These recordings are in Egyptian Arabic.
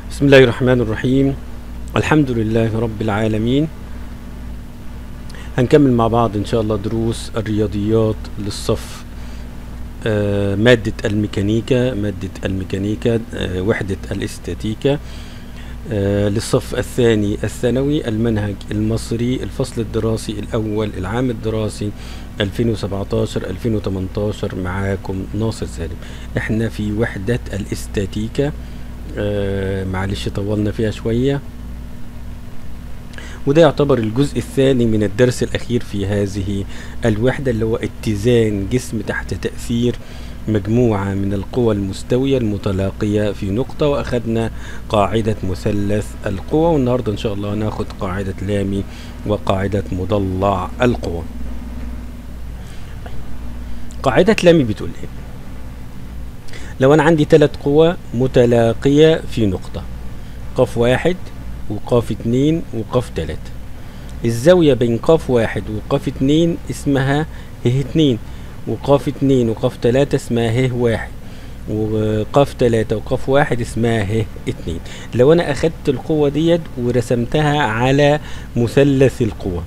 بسم الله الرحمن الرحيم الحمد لله رب العالمين هنكمل مع بعض ان شاء الله دروس الرياضيات للصف آه مادة الميكانيكا مادة الميكانيكا آه وحدة الاستاتيكا آه للصف الثاني الثانوي المنهج المصري الفصل الدراسي الأول العام الدراسي 2017 2018 معاكم ناصر سالم احنا في وحدة الاستاتيكا آه معلش طولنا فيها شوية وده يعتبر الجزء الثاني من الدرس الأخير في هذه الوحدة اللي هو اتزان جسم تحت تأثير مجموعة من القوى المستوية المتلاقية في نقطة وأخذنا قاعدة مثلث القوى والنهاردة إن شاء الله ناخد قاعدة لامي وقاعدة مضلع القوى قاعدة لامي بتقول ايه لو انا عندي ثلاث قوى متلاقية في نقطة قاف واحد وقاف اتنين وقاف تلاتة الزاوية بين قاف واحد وقاف اتنين اسمها ه اتنين وقاف اتنين وقاف تلاتة اسمها ه واحد وقاف تلاتة وقاف واحد اسمها ه اتنين لو انا اخدت القوة ديت ورسمتها على مثلث القوى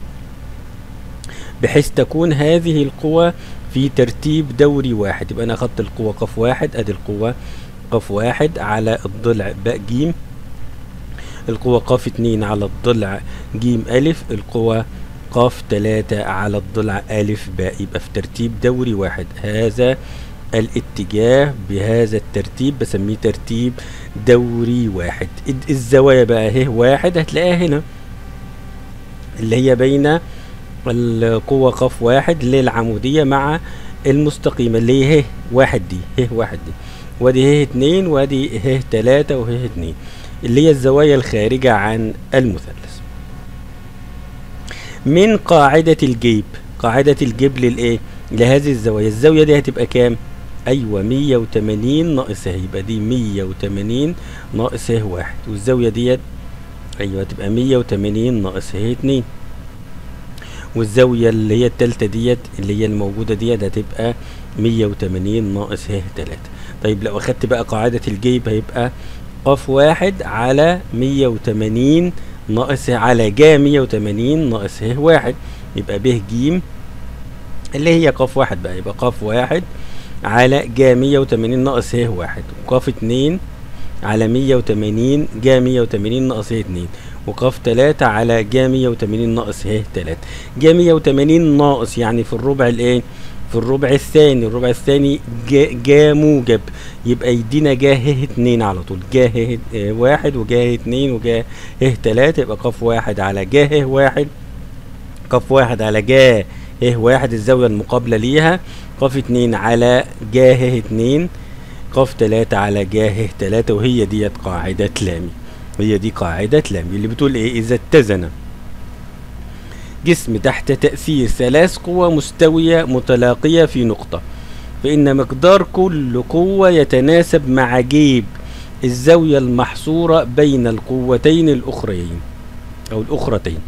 بحيث تكون هذه القوى في ترتيب دوري واحد يبقى انا اخدت القوة قاف واحد ادي القوة قاف واحد على الضلع باء جيم القوة قاف اتنين على الضلع جيم ألف القوة قاف تلاتة على الضلع ألف باء يبقى في ترتيب دوري واحد هذا الاتجاه بهذا الترتيب بسميه ترتيب دوري واحد الزوايا بقى ه واحد هتلاقيها هنا اللي هي بين القوة قاف واحد اللي هي العمودية مع المستقيمة اللي هي ه واحد دي ه واحد دي وادي ه اتنين وادي ه تلاتة وه اتنين اللي هي الزوايا الخارجة عن المثلث من قاعدة الجيب قاعدة الجيب للايه لهذه الزوايا الزاوية دي هتبقى كام ايوه 180 ناقص ه يبقى دي 180 ناقص ه واحد والزاوية ديت ايوه هتبقى 180 ناقص ه اتنين والزاوية اللي هي التالتة ديت اللي هي الموجودة ديت هتبقى 180 ناقص ه تلاتة طيب لو اخدت بقى قاعدة الجيب هيبقى قاف واحد على مية وتمانين ناقص على جا مية وتمانين ناقص ه واحد يبقى ب ج اللي هي قاف واحد بقى يبقى قاف واحد على جا مية وتمانين ناقص ه واحد وقاف اتنين على مية وتمانين جا مية وتمانين ناقص ه اتنين وقاف تلاتة على جا مية وتمانين ناقص ه تلاتة جا مية وتمانين ناقص يعني في الربع الايه في الربع الثاني الربع الثاني جا, جا موجب يبقى يدينا جا ه اتنين على طول جا ه واحد وجا ه اتنين وجا ه تلاتة يبقى قاف واحد على جا ه واحد قاف واحد على جا ه واحد الزاوية المقابلة ليها قاف اتنين على جا ه اتنين قاف تلاتة على جا ه تلاتة وهي ديت قاعدة لامي هي دي قاعدة لامي اللي بتقول ايه اذا اتزن جسم تحت تأثير ثلاث قوى مستوية متلاقية في نقطة فإن مقدار كل قوة يتناسب مع جيب الزاوية المحصورة بين القوتين الأخريين أو الأخرتين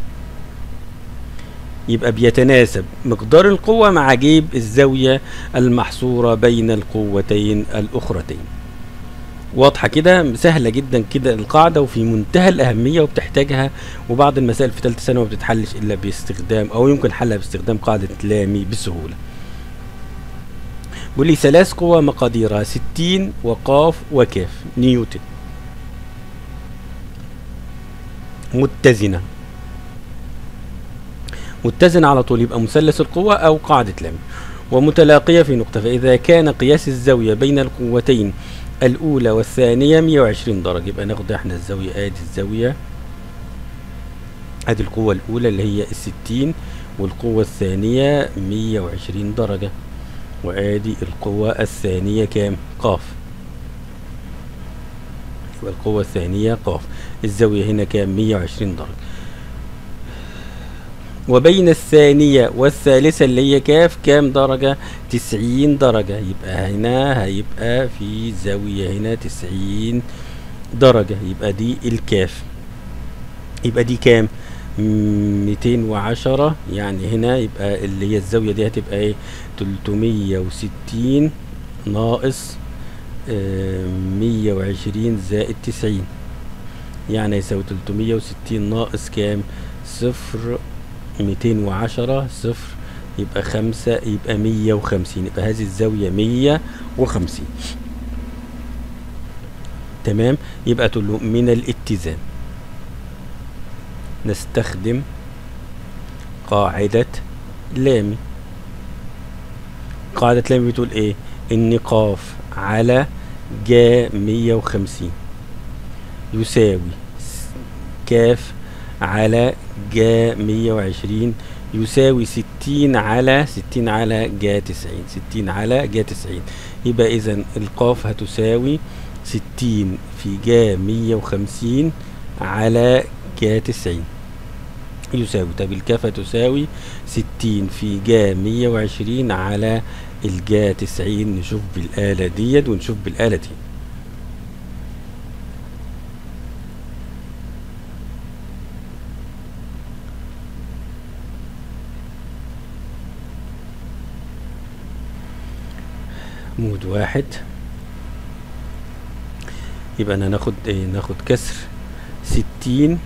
يبقى بيتناسب مقدار القوة مع جيب الزاوية المحصورة بين القوتين الأخرتين واضحه كده سهله جدا كده القاعده وفي منتهى الاهميه وبتحتاجها وبعض المسائل في ثالثه ثانوي ما بتتحلش الا باستخدام او يمكن حلها باستخدام قاعده لامي بسهوله بيقول لي ثلاث قوى مقاديرها ستين وقاف وكاف نيوتن متزنه متزنه على طول يبقى مثلث القوى او قاعده لامي ومتلاقيه في نقطه فاذا كان قياس الزاويه بين القوتين الأولى والثانية 120 درجة يبقى ناخد احنا الزاوية ادي الزاوية ادي القوة الأولى اللي هي الستين والقوة الثانية 120 درجة وادي القوة الثانية كام؟ قاف يبقى القوة الثانية قاف الزاوية هنا كام؟ 120 درجة وبين الثانية والثالثة اللي هي كاف كام درجة تسعين درجة يبقى هنا هيبقى في زاوية هنا تسعين درجة يبقى دي الكاف يبقى دي كام ميتين وعشرة يعني هنا يبقى اللي هي الزاوية دي هتبقى ايه تلتمية وستين ناقص مية وعشرين زائد تسعين يعني هيساوي تلتمية وستين ناقص كام صفر ميتين وعشرة صفر يبقى خمسة يبقى مية وخمسين يبقى هذه الزاوية مية وخمسين تمام يبقى تقول له من الاتزان نستخدم قاعدة لامي قاعدة لامي بتقول ايه ان قاف على جا مية وخمسين يساوي كاف على جا مية وعشرين يساوي ستين على ستين على جا تسعين ستين على جا تسعين يبقى اذا القاف هتساوي ستين في جا مية وخمسين على جا تسعين يساوي طب الكافة تساوي ستين في جا مية وعشرين على الجا تسعين نشوف بالآلة ديت ونشوف بالآلة دي مود واحد يبقى انا ناخد ايه ناخد كسر ستين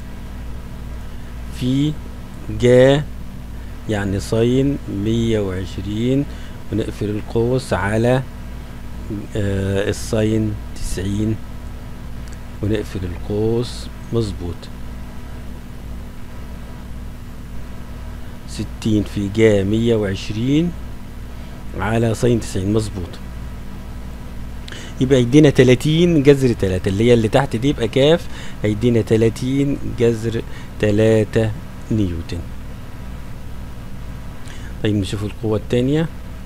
في جا يعني صين مية وعشرين ونقفل القوس على آه الصين تسعين ونقفل القوس مظبوط ستين في جا مية وعشرين على صين تسعين مظبوط يبقى يدينا تلاتين جذر تلاتة اللي هي اللي تحت دي يبقى كاف هيدينا تلاتين جذر تلاتة نيوتن طيب نشوف القوة التانية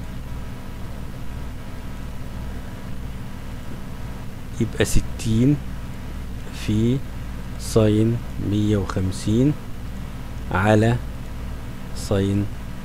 يبقى ستين في ساين مية وخمسين على ساين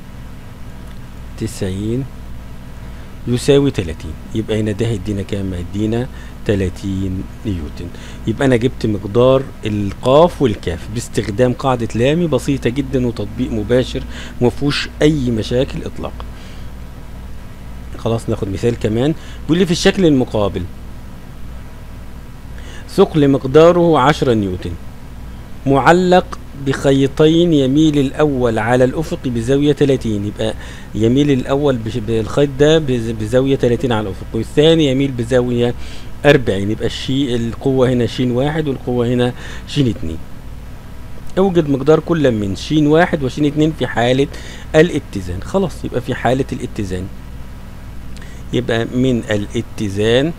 تسعين يساوي تلاتين يبقى هنا ده هيدينا كام هيدينا تلاتين نيوتن يبقى انا جبت مقدار القاف والكاف باستخدام قاعدة لامي بسيطة جدا وتطبيق مباشر مفهوش اي مشاكل اطلاقا خلاص ناخد مثال كمان بيقول لي في الشكل المقابل ثقل مقداره عشرة نيوتن معلق بخيطين يميل الأول على الأفق بزاوية 30 يبقى يميل الأول بالخيط ده بزاوية 30 على الأفق والثاني يميل بزاوية 40 يبقى الشي القوة هنا شين واحد والقوة هنا شين اتنين اوجد مقدار كل من شين واحد وشين اتنين في حالة الاتزان خلاص يبقى في حالة الاتزان يبقى من الاتزان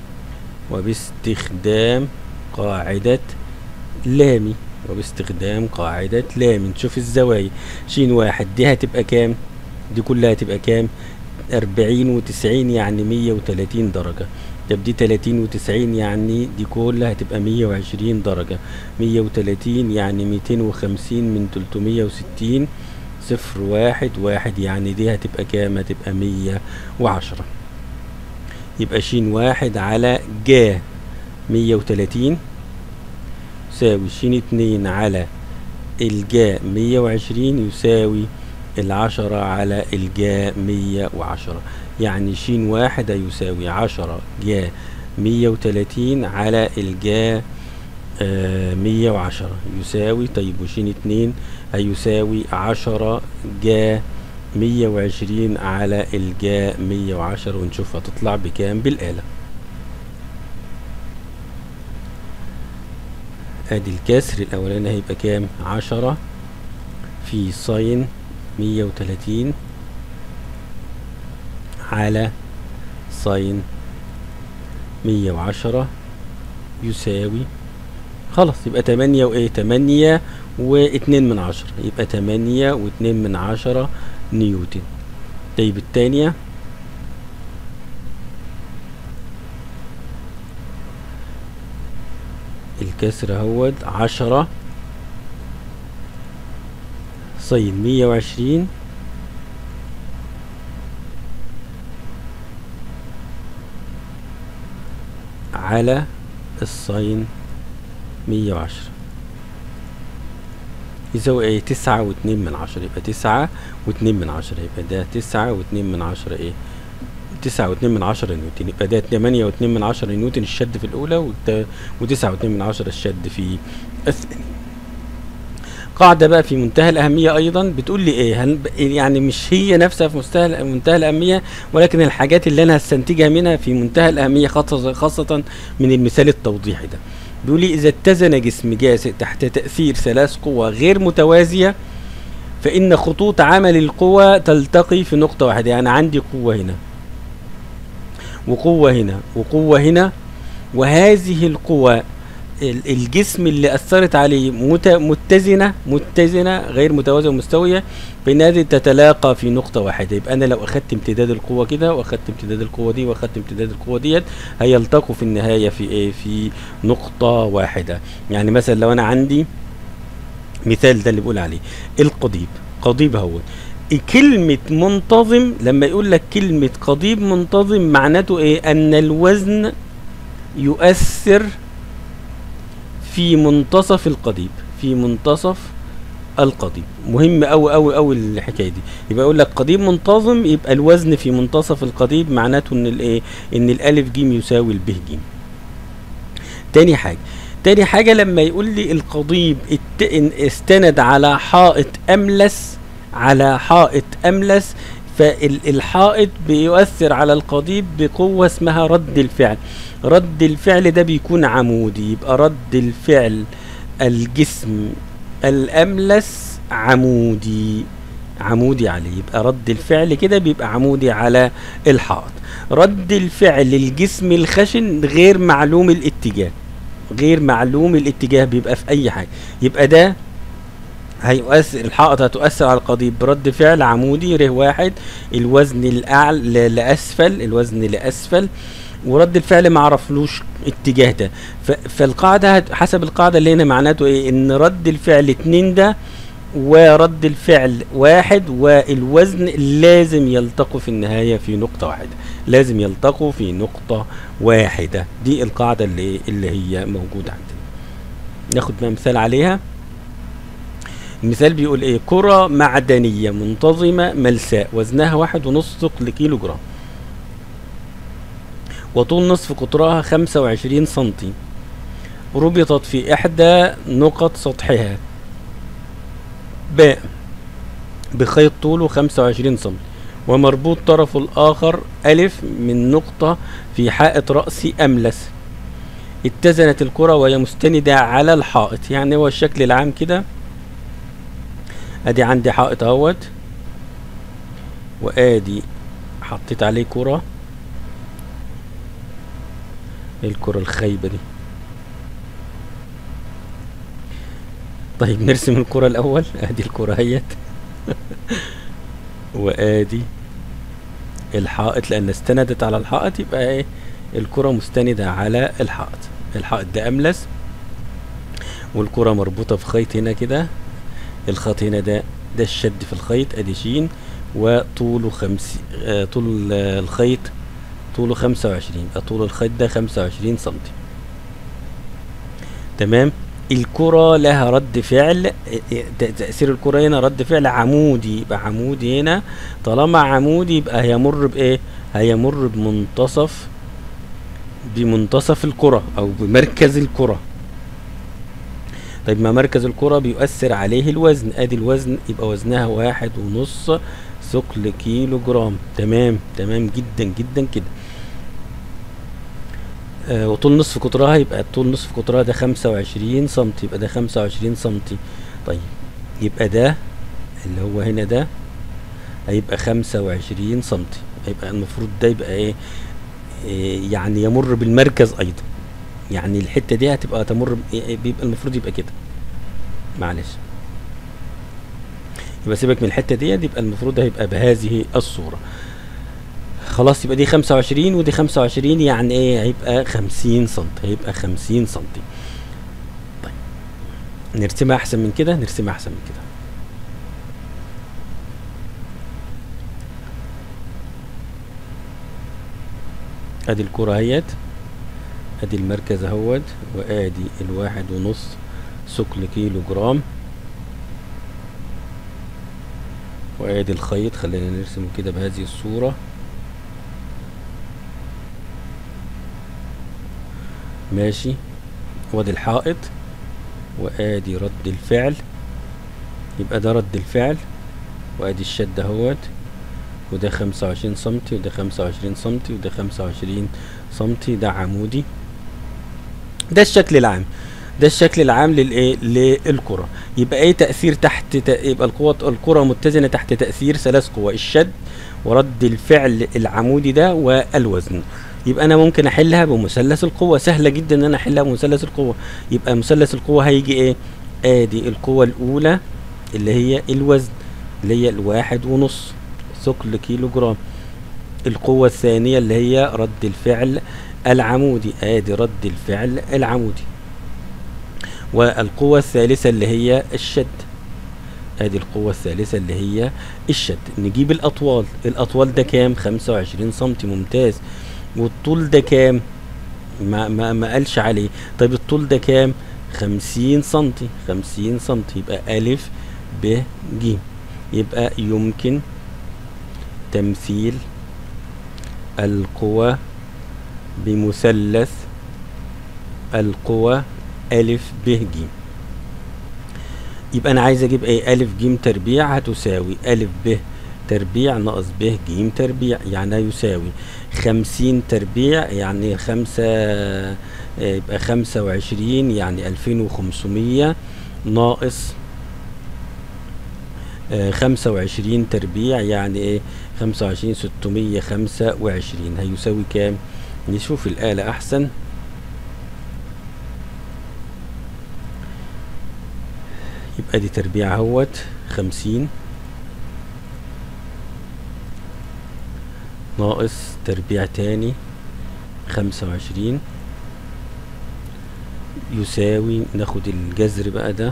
وباستخدام قاعدة لامي وباستخدام قاعدة لامي نشوف الزوايا شين واحد دي هتبقى كام دي كلها هتبقى كام أربعين وتسعين يعني مية وتلاتين درجة طب دي تلاتين وتسعين يعني دي كلها هتبقى مية وعشرين درجة مية وتلاتين يعني ميتين وخمسين من تلتمية وستين صفر واحد واحد يعني دي هتبقى كام هتبقى مية وعشرة يبقى شين واحد على جا مية وتلاتين يساوي شين اتنين على الجا مية وعشرين يساوي العشرة على الجا مية وعشرة يعني شين واحد يساوي عشرة جا مية وتلاتين على الجا آه مية وعشرة يساوي طيب وشين اتنين هيساوي عشرة جا مية وعشرين على الجا مية وعشرة ونشوف هتطلع بكام بالآلة ادي الكسر الاولاني هيبقى كام عشرة في ساين مية وتلاتين على ساين مية وعشرة يساوي خلاص يبقى تمانية وايه تمانية واتنين من عشرة يبقى تمانية واتنين من عشرة نيوتن طيب التانية الكسر اهوت عشرة صين مية وعشرين على الصين مية وعشرة يساوي ايه تسعة واتنين من عشرة يبقى تسعة واتنين من عشرة يبقى ده تسعة واتنين من عشرة ايه تسعة واتنين من عشرة نيوتن يبقى ده تمانية واتنين من عشرة نيوتن الشد في الأولى والت- وتسعة واتنين من عشرة الشد في الثانية قاعدة بقى في منتهى الأهمية أيضا بتقول لي إيه هن يعني مش هي نفسها في مستهى منتهى الأهمية ولكن الحاجات اللي أنا هستنتجها منها في منتهى الأهمية خاصة خاصة من المثال التوضيحي ده بيقول لي إذا اتزن جسم جاسئ تحت تأثير ثلاث قوى غير متوازية فإن خطوط عمل القوى تلتقي في نقطة واحدة يعني عندي قوة هنا وقوة هنا وقوة هنا وهذه القوى ال- الجسم اللي أثرت عليه مت- متزنة متزنة غير متوازنة ومستوية فإن هذه تتلاقى في نقطة واحدة يبقى أنا لو أخدت امتداد القوة كده وأخدت امتداد القوة دي وأخدت امتداد القوة ديت هيلتقوا في النهاية في إيه في نقطة واحدة يعني مثلا لو أنا عندي مثال ده اللي بقول عليه القضيب قضيب هو كلمة منتظم لما يقول لك كلمة قضيب منتظم معناته ايه ان الوزن يؤثر في منتصف القضيب في منتصف القضيب مهم أوي أوي أوي الحكايه دي يبقى يقول لك قضيب منتظم يبقى الوزن في منتصف القضيب معناته ان الايه ان الالف جيم يساوي الب جيم تاني حاجه تاني حاجه لما يقول لي القضيب ات- ان- استند على حائط املس على حائط املس فالحائط بيؤثر على القضيب بقوه اسمها رد الفعل رد الفعل ده بيكون عمودي يبقى رد الفعل الجسم الاملس عمودي عمودي عليه يبقى رد الفعل كده بيبقى عمودي على الحائط رد الفعل الجسم الخشن غير معلوم الاتجاه غير معلوم الاتجاه بيبقى في اي حاجه يبقى ده هيؤثر الحائط هتؤثر على القضيب برد فعل عمودي ر واحد الوزن الاعلى لاسفل الوزن لاسفل ورد الفعل ما عرفلوش اتجاه ده ف- فالقاعده هت- حسب القاعده اللي هنا معناته ايه ان رد الفعل اتنين ده ورد الفعل واحد والوزن لازم يلتقوا في النهايه في نقطه واحده لازم يلتقوا في نقطه واحده دي القاعده اللي اللي هي موجوده عندنا ناخد بقى مثال عليها المثال بيقول ايه كرة معدنية منتظمة ملساء وزنها واحد ونص ثقل كيلو جرام وطول نصف قطرها خمسة وعشرين سنتي ربطت في إحدى نقط سطحها باء بخيط طوله خمسة وعشرين سم ومربوط طرفه الآخر ألف من نقطة في حائط رأسي أملس اتزنت الكرة وهي مستندة على الحائط يعني هو الشكل العام كده ادي عندي حائط اهوت وادي حطيت عليه كرة ايه الكرة الخايبة دي طيب نرسم الكرة الاول ادي الكرة اهيت وادي الحائط لان استندت على الحائط يبقى ايه الكرة مستندة على الحائط الحائط ده املس والكرة مربوطة في خيط هنا كده الخط هنا ده ده الشد في الخيط ادي شين وطوله خمس آه طول آه الخيط طوله خمسة وعشرين يبقى طول الخيط ده خمسة وعشرين سنتي تمام الكرة لها رد فعل آه، آه، ت- تأثير الكرة هنا رد فعل عمودي يبقى عمودي هنا طالما عمودي يبقى هيمر بإيه؟ هيمر بمنتصف بمنتصف الكرة أو بمركز الكرة طيب ما مركز الكرة بيؤثر عليه الوزن ادي الوزن يبقى وزنها واحد ونص ثقل كيلو جرام تمام تمام جدا جدا كده آه وطول نصف قطرها يبقى طول نصف قطرها ده خمسة وعشرين سنتي يبقى ده خمسة وعشرين سنتي طيب يبقى ده اللي هو هنا ده هيبقى خمسة وعشرين سنتي هيبقى المفروض ده يبقى ايه, إيه يعني يمر بالمركز ايضا يعني الحته دي هتبقى تمر ب- بيبقى المفروض يبقى كده معلش يبقى سيبك من الحته دي يبقى المفروض هيبقى بهذه الصوره خلاص يبقى دي 25 ودي 25 يعني ايه هيبقى 50 سم هيبقى 50 سم طيب نرسمها احسن من كده نرسمها احسن من كده ادي الكرة اهيت ادي المركز اهوت وادي الواحد ونص ثقل كيلو جرام وادي الخيط خلينا نرسمه كده بهذه الصورة ماشي وادي الحائط وادي رد الفعل يبقى ده رد الفعل وادي الشد اهوت وده خمسة وعشرين سنتي وده خمسة وعشرين سنتي وده خمسة وعشرين سنتي ده عمودي ده الشكل العام ده الشكل العام للايه للكره يبقى ايه تاثير تحت ت... يبقى القوه الكره متزنه تحت تاثير ثلاث قوى الشد ورد الفعل العمودي ده والوزن يبقى انا ممكن احلها بمثلث القوه سهله جدا ان انا احلها بمثلث القوه يبقى مثلث القوه هيجي ايه ادي القوه الاولى اللي هي الوزن اللي هي الواحد ونص ثقل كيلو جرام القوة الثانية اللي هي رد الفعل العمودي ادي رد الفعل العمودي والقوة الثالثة اللي هي الشد ادي القوة الثالثة اللي هي الشد نجيب الاطوال الاطوال ده كام خمسة وعشرين سنتي ممتاز والطول ده كام ما, ما, ما قالش عليه طيب الطول ده كام خمسين سنتي خمسين سنتي يبقى ألف ب ج يبقى يمكن تمثيل القوى بمثلث القوى ألف ب ج يبقى أنا عايز أجيب إيه ألف ج تربيع هتساوي ألف ب تربيع ناقص ب ج تربيع يعني يساوي خمسين تربيع يعني خمسة يبقى خمسة وعشرين يعني ألفين وخمسمية ناقص خمسة وعشرين تربيع يعني ايه خمسة وعشرين ستمية خمسة وعشرين هيساوي كام نشوف الآلة أحسن يبقى دي تربيع اهوت خمسين ناقص تربيع تاني خمسة وعشرين يساوي ناخد الجذر بقى ده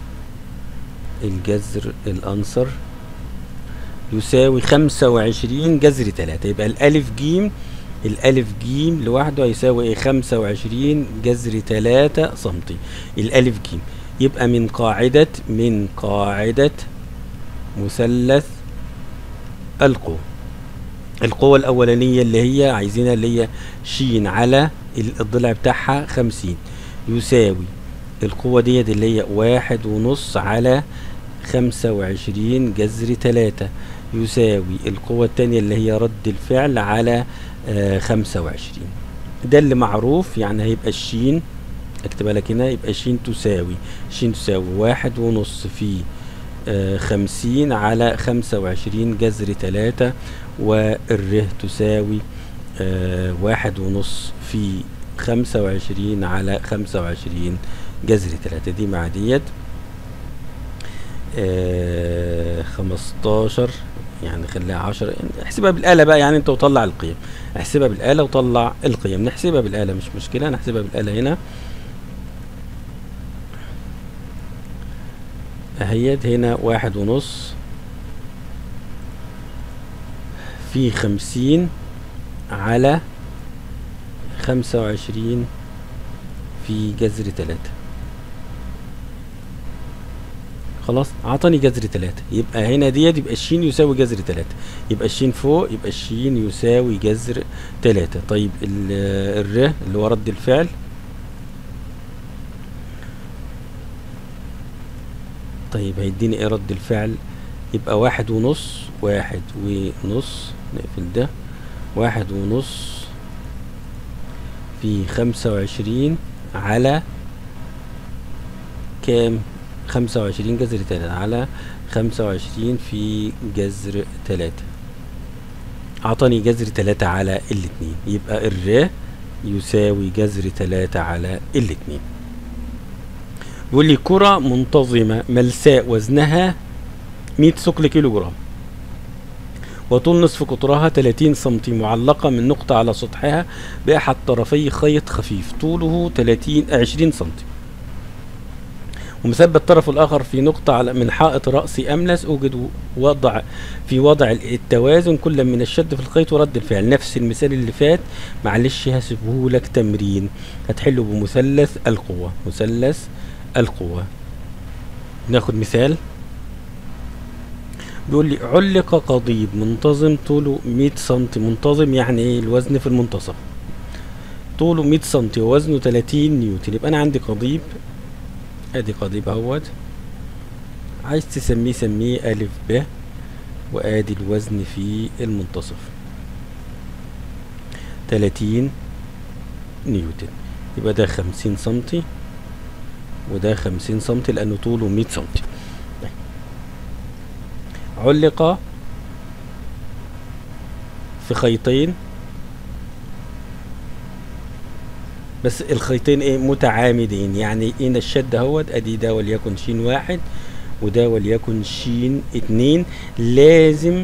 الجذر الأنصر يساوي خمسة وعشرين جذر تلاتة يبقى الألف جيم الألف جيم لوحده هيساوي ايه خمسة وعشرين جذر تلاتة سنتي الألف جيم يبقى من قاعدة من قاعدة مثلث القوة القوة الأولانية اللي هي عايزينها اللي هي ش على الضلع بتاعها خمسين يساوي القوة ديت اللي هي واحد ونص على خمسة وعشرين جذر تلاتة يساوي القوة التانية اللي هي رد الفعل على آه خمسة وعشرين ده اللي معروف يعني هيبقى الشين اكتبها لك هنا يبقى شين تساوي شين تساوي واحد ونص في آه خمسين على خمسة وعشرين جذر تلاتة والره تساوي آه واحد ونص في خمسة وعشرين على خمسة وعشرين جذر تلاتة دي مع ديت آه خمستاشر يعني خليها عشرة احسبها بالآلة بقى يعني انت وطلع القيم احسبها بالآلة وطلع القيم نحسبها بالآلة مش مشكلة نحسبها بالآلة هنا اهيت هنا واحد ونص في خمسين على خمسة وعشرين في جذر تلاتة خلاص عطاني جذر تلاتة يبقى هنا ديت يبقى الشين يساوي جذر تلاتة يبقى الشين فوق يبقى الشين يساوي جذر تلاتة طيب الر اللي هو رد الفعل طيب هيديني ايه رد الفعل يبقى واحد ونص واحد ونص نقفل ده واحد ونص في خمسة وعشرين على كام خمسة وعشرين جذر تلاتة على خمسة وعشرين في جذر تلاتة أعطاني جذر تلاتة على الاتنين يبقى الر يساوي جذر تلاتة على الاتنين بيقول لي كرة منتظمة ملساء وزنها مية ثقل كيلو جرام وطول نصف قطرها 30 سنتي معلقة من نقطة على سطحها بأحد طرفي خيط خفيف طوله 30 20 سنتي ومثبت الطرف الآخر في نقطة على من حائط رأس أملس أوجد وضع في وضع التوازن كل من الشد في الخيط ورد الفعل نفس المثال اللي فات معلش هسيبه لك تمرين هتحله بمثلث القوة مثلث القوة ناخد مثال بيقول لي علق قضيب منتظم طوله 100 سم منتظم يعني ايه الوزن في المنتصف طوله 100 سم ووزنه 30 نيوتن يبقى انا عندي قضيب ادي قضيب اهوت عايز تسميه سميه الف ب وادي الوزن في المنتصف 30 نيوتن يبقى ده 50 سنتي وده 50 سنتي لانه طوله 100 سنتي طيب. علق في خيطين بس الخيطين ايه متعامدين يعني ان الشد اهوت ادي ده وليكن شين واحد وده وليكن شين اتنين لازم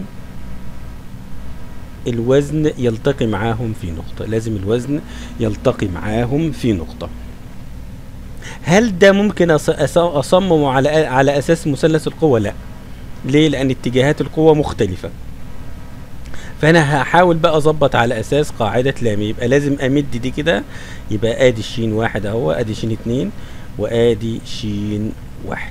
الوزن يلتقي معاهم في نقطة لازم الوزن يلتقي معاهم في نقطة هل ده ممكن أص- أص- اصممه على على اساس مثلث القوة لا ليه لان اتجاهات القوة مختلفة فانا هحاول بقى اظبط على اساس قاعدة لامي يبقى لازم امد دي كده يبقى ادي شين واحد اهو ادي شين اتنين وادي شين واحد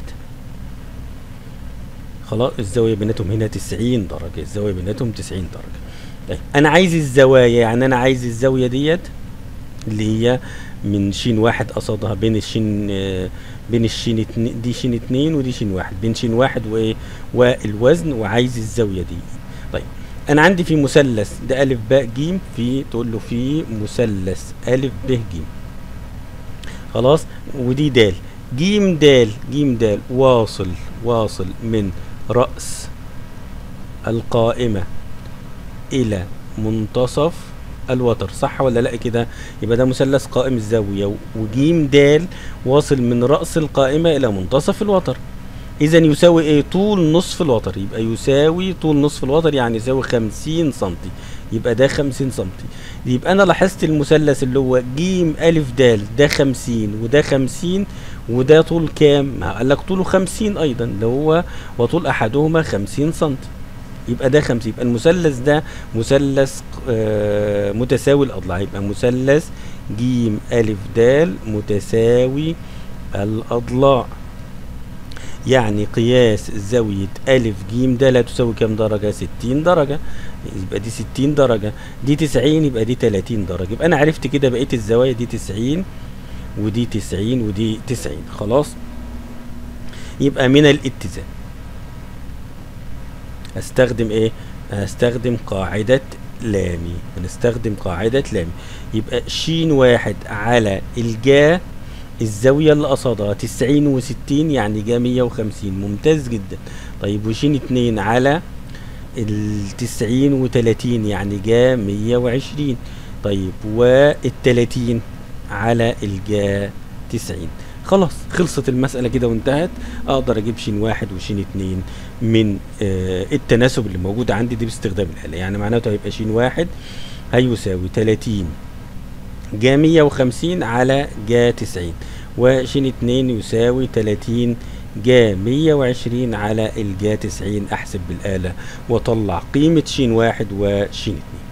خلاص الزاوية بيناتهم هنا تسعين درجة الزاوية بيناتهم تسعين درجة طيب انا عايز الزوايا يعني انا عايز الزاوية ديت اللي هي من شين واحد قصدها بين الشين آه، بين الشين اتنين دي شين اتنين ودي شين واحد بين شين واحد وايه والوزن وعايز الزاوية دي طيب انا عندي في مثلث ده الف باء جيم في تقول له في مثلث الف ب جيم خلاص ودي دال جيم دال جيم دال واصل واصل من رأس القائمة إلى منتصف الوتر صح ولا لا كده يبقى ده مثلث قائم الزاوية و- وجيم دال واصل من رأس القائمة إلى منتصف الوتر إذا يساوي إيه طول نصف الوتر يبقى يساوي طول نصف الوتر يعني يساوي خمسين سنتي يبقى ده خمسين سنتي يبقى أنا لاحظت المثلث اللي هو جيم ألف دال ده خمسين وده خمسين وده طول كام؟ ما قال لك طوله خمسين أيضا اللي هو وطول أحدهما خمسين سنتي يبقى ده خمسين يبقى المثلث ده مثلث آه متساوي الأضلاع يبقى مثلث جيم ألف دال متساوي الأضلاع يعني قياس زاوية ألف جيم ده لا تساوي كام درجة؟ ستين درجة يبقى دي ستين درجة دي تسعين يبقى دي تلاتين درجة يبقى أنا عرفت كده بقية الزوايا دي تسعين ودي تسعين ودي تسعين خلاص يبقى من الاتزان استخدم ايه هستخدم قاعدة لامي هنستخدم قاعدة لامي يبقى شين واحد على الجا الزاوية اللي قصادها تسعين وستين يعني جا مية وخمسين ممتاز جدا طيب وشين اتنين على التسعين وتلاتين يعني جا مية وعشرين طيب والتلاتين على الجا تسعين خلاص خلصت المسألة كده وانتهت اقدر اجيب شين واحد وشين اتنين من آه التناسب اللي موجود عندي دي باستخدام الآلة يعني معناته هيبقى شين واحد هيساوي تلاتين جا مية وخمسين على جا تسعين وشين اتنين يساوي تلاتين جا مية وعشرين على الجا تسعين احسب بالآلة واطلع قيمة شين واحد وشين اتنين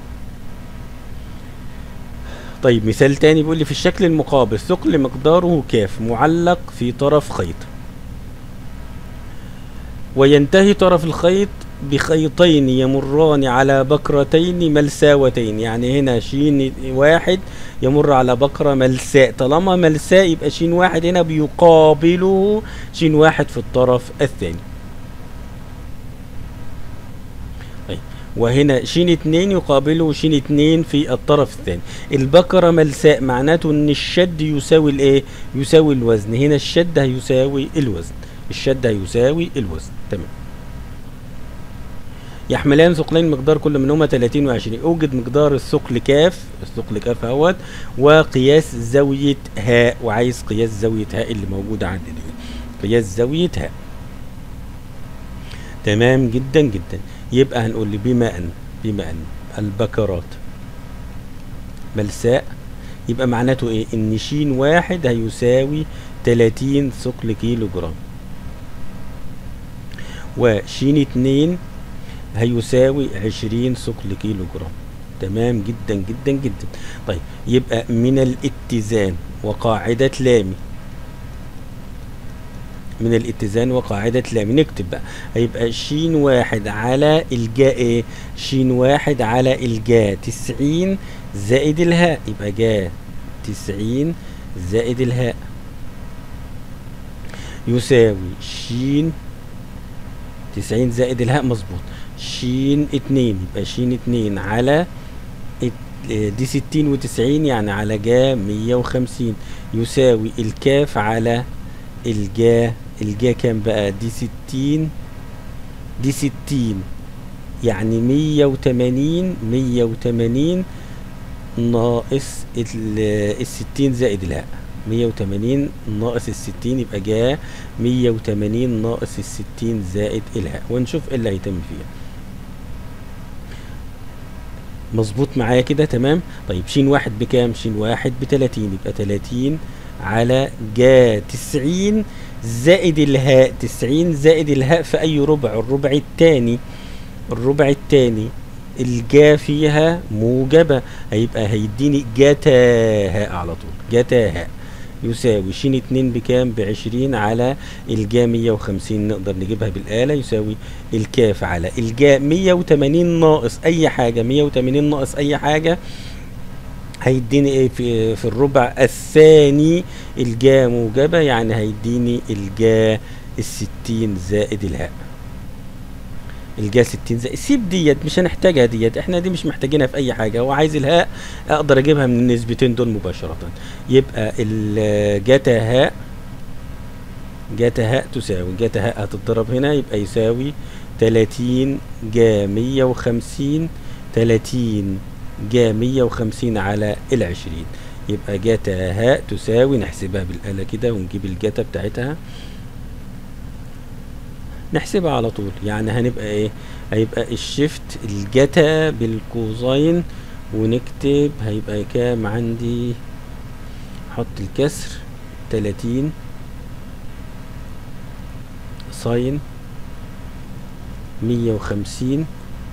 طيب مثال تاني بيقول لي في الشكل المقابل ثقل مقداره كاف معلق في طرف خيط وينتهي طرف الخيط بخيطين يمران على بكرتين ملساوتين يعني هنا شين واحد يمر على بكرة ملساء طالما ملساء يبقى شين واحد هنا بيقابله شين واحد في الطرف الثاني طيب وهنا شين اتنين يقابله شين اتنين في الطرف الثاني البكرة ملساء معناته ان الشد يساوي الايه يساوي الوزن هنا الشد هيساوي الوزن الشد هيساوي الوزن تمام يحملان ثقلين مقدار كل منهما 30 و20 اوجد مقدار الثقل كاف الثقل كاف اهوت وقياس زاوية هاء وعايز قياس زاوية هاء اللي موجودة عندي دي قياس زاوية هاء تمام جدا جدا يبقى هنقول لي بما ان بما ان البكرات ملساء يبقى معناته ايه ان شين واحد هيساوي 30 ثقل كيلو جرام وشين اتنين هيساوي عشرين ثقل كيلو جرام تمام جدا جدا جدا طيب يبقى من الاتزان وقاعدة لامي من الاتزان وقاعدة لامي نكتب بقى هيبقى شين واحد على الجاء ايه شين واحد على الجاء تسعين زائد الهاء يبقى جاء تسعين زائد الهاء يساوي شين تسعين زائد الهاء مظبوط شين اتنين يبقى شين اتنين على دي ستين وتسعين يعني على جا مية وخمسين يساوي الكاف على الجا الجا كام بقى دي ستين دي ستين يعني مية وتمانين مية وتمانين ناقص الستين زائد الهاء مية وتمانين ناقص الستين يبقى جا مية وتمانين ناقص الستين زائد الهاء ونشوف ايه اللي هيتم فيها مظبوط معايا كده تمام طيب شين واحد بكام شين واحد بتلاتين يبقى تلاتين على جا تسعين زائد الهاء تسعين زائد الهاء في اي ربع الربع التاني الربع التاني الجا فيها موجبة هيبقى هيديني جاتا هاء على طول جاتا هاء يساوي شين اتنين بكام بعشرين على الجا مية وخمسين نقدر نجيبها بالآلة يساوي الكاف على الجا مية وتمانين ناقص أي حاجة مية وتمانين ناقص أي حاجة هيديني ايه في, في الربع الثاني الجا موجبة يعني هيديني الجا الستين زائد الهاء الجا 60 زائد سيب ديت مش هنحتاجها ديت احنا دي مش محتاجينها في اي حاجه هو عايز الهاء اقدر اجيبها من النسبتين دول مباشره يبقى الجاتا هاء جاتا هاء تساوي جاتا هاء هتتضرب هنا يبقى يساوي 30 جا 150 30 جا 150 على العشرين يبقى جاتا هاء تساوي نحسبها بالآلة كده ونجيب الجاتا بتاعتها نحسبها على طول يعني هنبقى ايه هيبقى الشيفت الجتا بالكوزين ونكتب هيبقى كام عندي احط الكسر تلاتين ساين مية وخمسين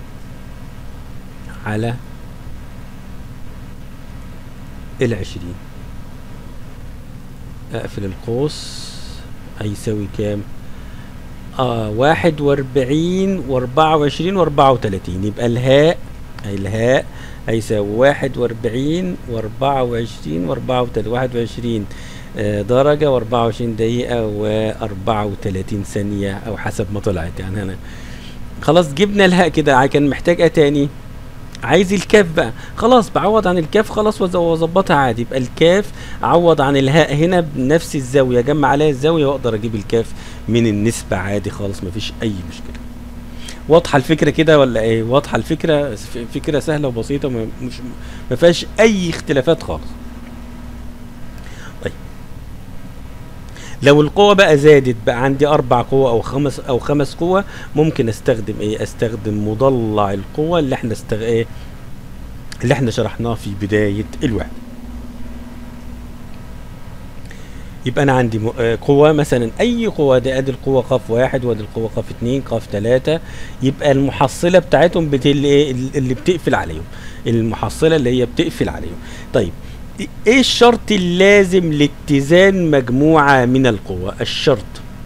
على العشرين اقفل القوس هيساوي كام اه واحد واربعين واربعة وعشرين واربعة وتلاتين يبقى الهاء الهاء هيساوي واحد واربعين واربعة وعشرين واربعة وتلاتين واحد وعشرين آه درجة واربعة وعشرين دقيقة واربعة وتلاتين ثانية او حسب ما طلعت يعني انا خلاص جبنا الهاء كده كان محتاج ايه تاني عايز الكاف بقى خلاص بعوض عن الكاف خلاص واظبطها عادي يبقى الكاف اعوض عن الهاء هنا بنفس الزاويه اجمع عليها الزاويه واقدر اجيب الكاف من النسبه عادي خالص مفيش اي مشكله واضحه الفكره كده ولا ايه واضحه الفكره فكره سهله وبسيطه مش ما فيهاش اي اختلافات خالص طيب لو القوة بقى زادت بقى عندي أربع قوة أو خمس أو خمس قوة ممكن أستخدم إيه؟ أستخدم مضلع القوة اللي إحنا استغ... إيه؟ اللي إحنا شرحناه في بداية الوحدة. يبقى أنا عندي قوة مثلا أي قوة دي أدي القوة قاف واحد وأدي القوة قاف اتنين قاف تلاتة يبقى المحصلة بتاعتهم بت... اللي بتقفل عليهم. المحصلة اللي هي بتقفل عليهم. طيب ايه الشرط اللازم لاتزان مجموعة من القوى الشرط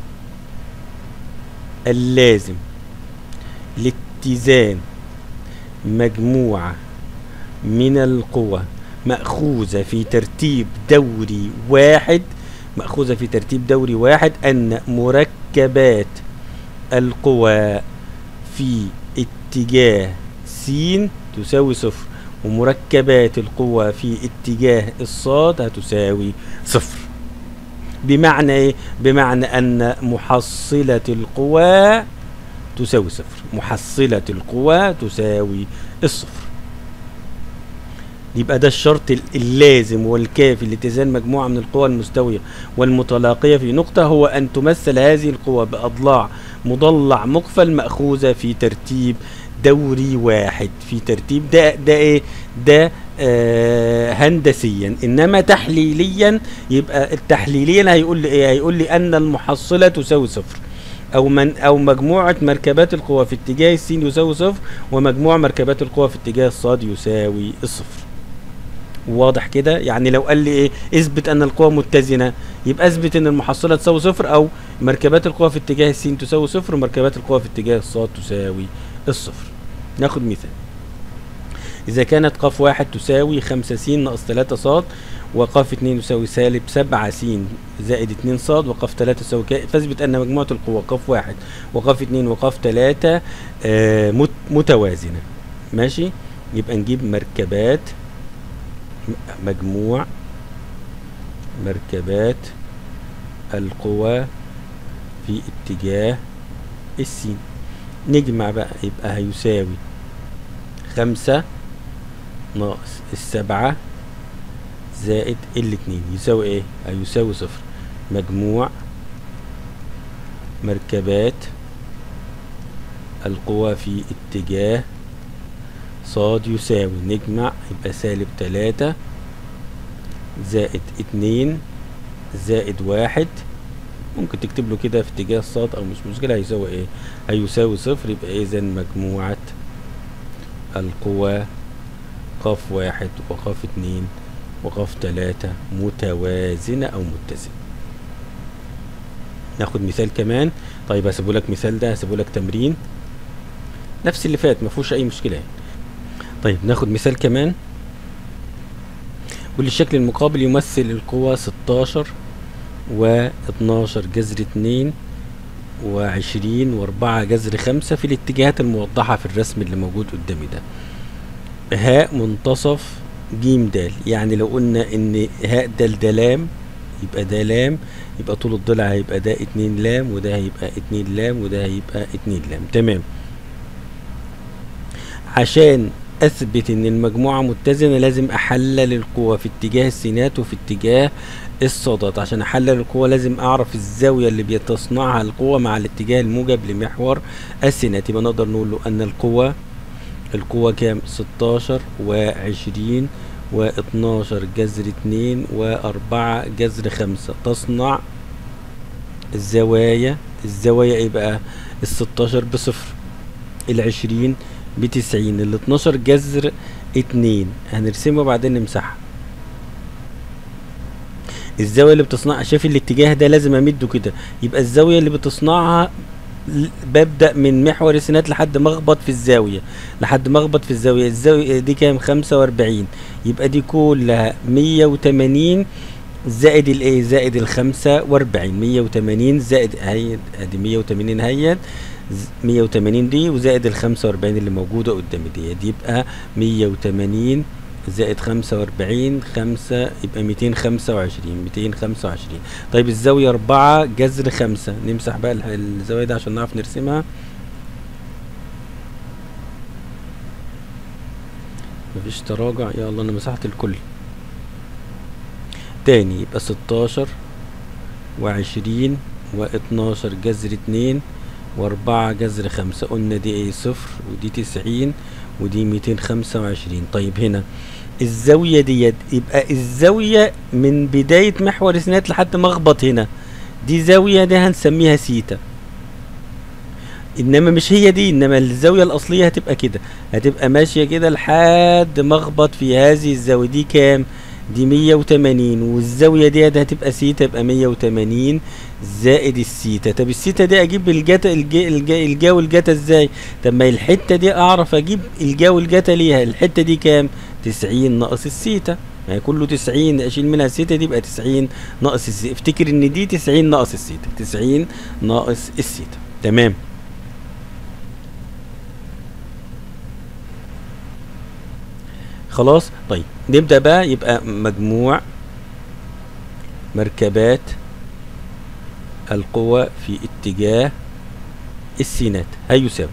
اللازم لاتزان مجموعة من القوى مأخوذة في ترتيب دوري واحد مأخوذة في ترتيب دوري واحد أن مركبات القوى في اتجاه س تساوي صفر ومركبات القوة في اتجاه الصاد هتساوي صفر بمعنى ايه بمعنى ان محصلة القوى تساوي صفر محصلة القوى تساوي الصفر يبقى ده الشرط اللازم والكافي لاتزان مجموعة من القوى المستوية والمتلاقية في نقطة هو أن تمثل هذه القوى بأضلاع مضلع مقفل مأخوذة في ترتيب دوري واحد في ترتيب ده ده ايه ده آه هندسيا انما تحليليا يبقى التحليليا هيقول لي ايه هيقول لي ان المحصله تساوي صفر او من او مجموعه مركبات القوى في اتجاه السين يساوي صفر ومجموع مركبات القوى في اتجاه الصاد يساوي الصفر واضح كده يعني لو قال لي ايه اثبت ان القوى متزنه يبقى اثبت ان المحصله تساوي صفر او مركبات القوى في اتجاه السين تساوي صفر ومركبات القوى في اتجاه الصاد تساوي الصفر ناخد مثال إذا كانت قاف واحد تساوي خمسة س ناقص تلاتة ص وقاف اتنين يساوي سالب سبعة س زائد اتنين ص وقاف تلاتة يساوي ك فاثبت أن مجموعة القوى قاف واحد وقاف اتنين وقاف تلاتة آه مت متوازنة ماشي يبقى نجيب مركبات م- مجموع مركبات القوى في اتجاه السين نجمع بقى يبقى هيساوي خمسة ناقص السبعة زائد الاتنين يساوي ايه؟ هيساوي صفر مجموع مركبات القوى في اتجاه صاد يساوي نجمع يبقى سالب تلاتة زائد اتنين زائد واحد ممكن تكتب له كده في اتجاه صاد او مش مشكلة هيساوي ايه هيساوي صفر يبقى اذا مجموعة القوى قاف واحد وقاف اتنين وقاف تلاتة متوازنة او متزنة ناخد مثال كمان طيب هسيبه لك مثال ده هسيبه لك تمرين نفس اللي فات ما فيهوش اي مشكلة يعني. طيب ناخد مثال كمان والشكل المقابل يمثل القوى 16 و 12 جذر 2 و20 و4 جذر 5 في الاتجاهات الموضحة في الرسم اللي موجود قدامي ده هاء منتصف جيم دال يعني لو قلنا ان هاء دال ده لام يبقى ده لام يبقى طول الضلع هيبقى ده اتنين لام وده هيبقى اتنين لام وده هيبقى اتنين لام تمام عشان اثبت ان المجموعة متزنة لازم احلل القوة في اتجاه السينات وفي اتجاه الصادات عشان احلل القوة لازم اعرف الزاوية اللي بتصنعها القوة مع الاتجاه الموجب لمحور السينات يبقى نقدر نقول له ان القوة القوة كام 16 و20 و12 جذر 2 و4 جذر 5 تصنع الزوايا الزوايا ايه بقى ال 16 بصفر ال 20 بتسعين ال 12 جذر اتنين هنرسمه وبعدين نمسحها الزاوية اللي بتصنعها شايف الاتجاه ده لازم امده كده يبقى الزاوية اللي بتصنعها ل- ببدأ من محور السينات لحد ما اخبط في الزاوية لحد ما اخبط في الزاوية الزاوية دي كام خمسة واربعين يبقى دي كلها مية وتمانين زائد الايه زائد الخمسة واربعين مية وتمانين زائد هي ادي مية وتمانين هيت ز- 180 دي وزائد ال 45 اللي موجودة قدامي دي دي يبقى 180 زائد 45 5 يبقى 225 225 طيب الزاوية 4 جذر 5 نمسح بقى الح- الزاوية دي عشان نعرف نرسمها مفيش تراجع يا الله انا مسحت الكل تاني يبقى 16 وعشرين واتناشر جذر اتنين واربعة جذر خمسة قلنا دي ايه صفر ودي تسعين ودي ميتين خمسة وعشرين طيب هنا الزاوية ديت يبقى الزاوية من بداية محور السينات لحد ما اخبط هنا دي زاوية دي هنسميها سيتا انما مش هي دي انما الزاوية الاصلية هتبقى كده هتبقى ماشية كده لحد ما اخبط في هذه الزاوية دي كام دي 180 والزاوية دي ده هتبقى سيتا يبقى 180 زائد السيتا طب السيتا دي اجيب الجتا الجا الجا الجا والجتا ازاي طب ما الحتة دي اعرف اجيب الجا والجتا ليها الحتة دي كام 90 ناقص السيتا ما هي كله 90 اشيل منها السيتا دي يبقى 90 ناقص السيتا افتكر ان دي 90 ناقص السيتا 90 ناقص السيتا تمام خلاص طيب نبدأ بقى يبقى مجموع مركبات القوى في اتجاه السينات هيساوي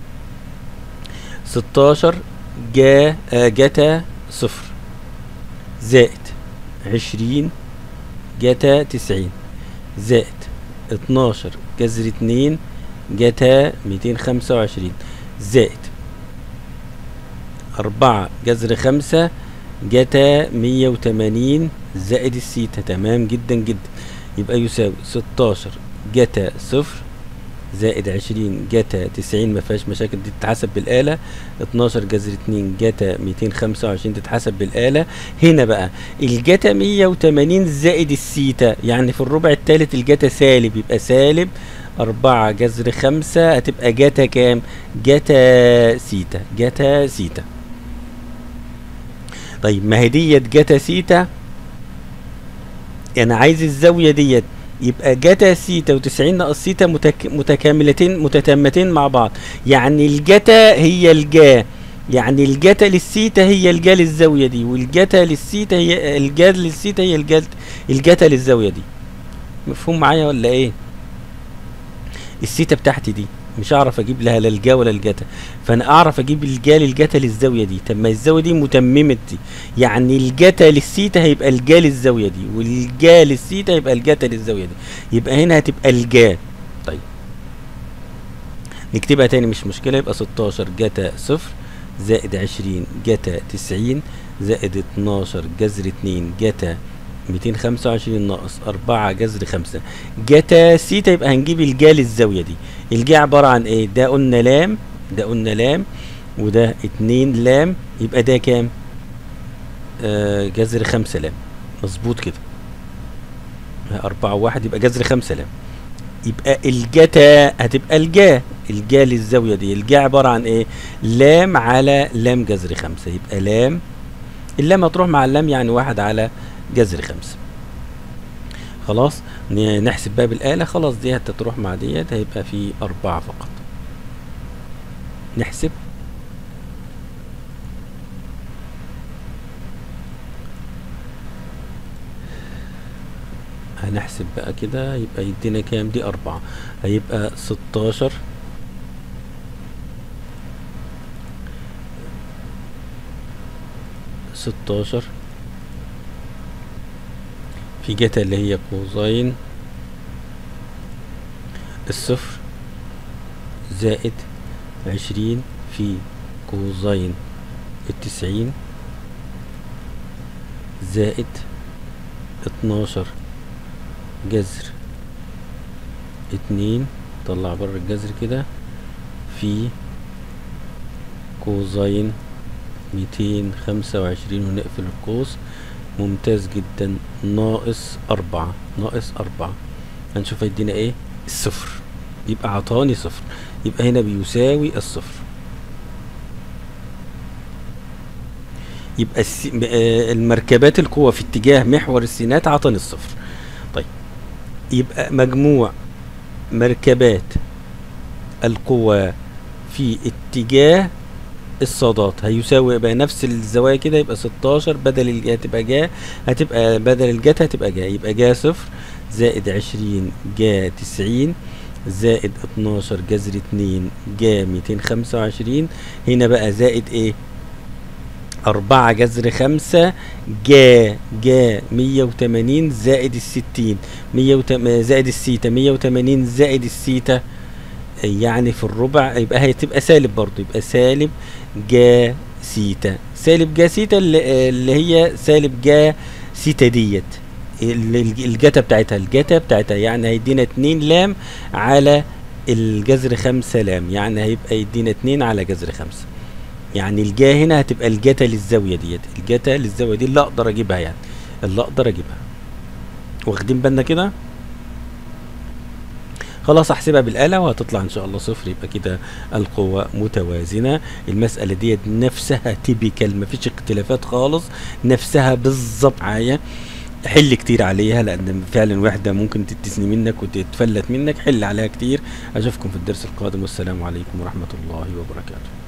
16 جا آه جتا صفر زائد 20 جتا 90 زائد 12 جذر 2 جتا 225 زائد أربعة جذر خمسة جتا مية وتمانين زائد السيتا تمام جدا جدا يبقى يساوي ستاشر جتا صفر زائد عشرين جتا تسعين مفيهاش مشاكل دي تتحسب بالآلة اتناشر جذر اتنين جتا ميتين خمسة وعشرين تتحسب بالآلة هنا بقى الجتا مية وتمانين زائد السيتا يعني في الربع التالت الجتا سالب يبقى سالب أربعة جذر خمسة هتبقى جتا كام؟ جتا سيتا جتا سيتا طيب ما هي ديت جتا سيتا انا عايز الزاويه ديت يبقى جتا سيتا و90 ناقص سيتا متك... متكاملتين متتامتين مع بعض يعني الجتا هي الجا يعني الجتا للسيتا هي الجا للزاويه دي والجتا للسيتا هي الجا للسيتا هي الجا الجتا للزاويه دي مفهوم معايا ولا ايه السيتا بتاعتي دي مش هعرف اجيب لها لا الجا ولا الجتا فانا اعرف اجيب الجا للجتا للزاويه دي طب ما الزاويه دي متممه دي يعني الجتا للسيتا هيبقى الجا للزاويه دي والجا للسيتا يبقى الجتا للزاويه دي يبقى هنا هتبقى الجا طيب نكتبها تاني مش مشكله يبقى 16 جتا صفر زائد 20 جتا 90 زائد 12 جذر 2 جتا 225 ناقص 4 جذر 5 جتا سيتا يبقى هنجيب الجا للزاويه دي الجا عباره عن ايه ده قلنا لام ده قلنا لام وده 2 لام يبقى ده كام آه جذر 5 لام مظبوط كده 4 1 يبقى جذر 5 لام يبقى الجتا هتبقى الجا الجا للزاويه دي الجا عباره عن ايه لام على لام جذر 5 يبقى لام اللام هتروح مع اللام يعني واحد على جذر خمسة خلاص نحسب بقى بالآلة خلاص دي هتروح مع ديت هيبقى في أربعة فقط نحسب هنحسب بقى كده يبقى يدينا كام دي أربعة هيبقى ستاشر ستاشر في جتا اللي هي قوسين الصفر زائد عشرين في قوسين التسعين زائد اتناشر جذر اتنين طلع بره الجذر كده في قوسين ميتين خمسة وعشرين ونقفل القوس ممتاز جدا ناقص أربعة ناقص أربعة هنشوف هيدينا ايه الصفر يبقى عطاني صفر يبقى هنا بيساوي الصفر يبقى الس... آه المركبات القوة في اتجاه محور السينات عطاني الصفر طيب يبقى مجموع مركبات القوة في اتجاه الصادات هيساوي يبقى نفس الزوايا كده يبقى 16 بدل الجا هتبقى جا هتبقى بدل الجات هتبقى جا يبقى جا صفر زائد 20 جا 90 زائد 12 جذر 2 جا 225 هنا بقى زائد ايه 4 جذر 5 جا جا 180 زائد ال 60 100 زائد السيتا 180 زائد السيتا يعني في الربع يبقى هتبقى سالب برضو يبقى سالب جا سيتا سالب جا سيتا اللي, اللي هي سالب جا سيتا ديت الجتا بتاعتها الجتا بتاعتها يعني هيدينا اتنين لام على الجذر خمسة لام يعني هيبقى يدينا اتنين على جذر خمسة يعني الجا هنا هتبقى الجتا للزاوية ديت الجتا للزاوية دي اللي اقدر اجيبها يعني اللي اقدر اجيبها واخدين بالنا كده خلاص احسبها بالآلة وهتطلع ان شاء الله صفر يبقى كده القوة متوازنة المسألة ديت نفسها تيبيكال مفيش اختلافات خالص نفسها بالظبط معايا حل كتير عليها لان فعلا وحده ممكن تتسني منك وتتفلت منك حل عليها كتير اشوفكم في الدرس القادم والسلام عليكم ورحمه الله وبركاته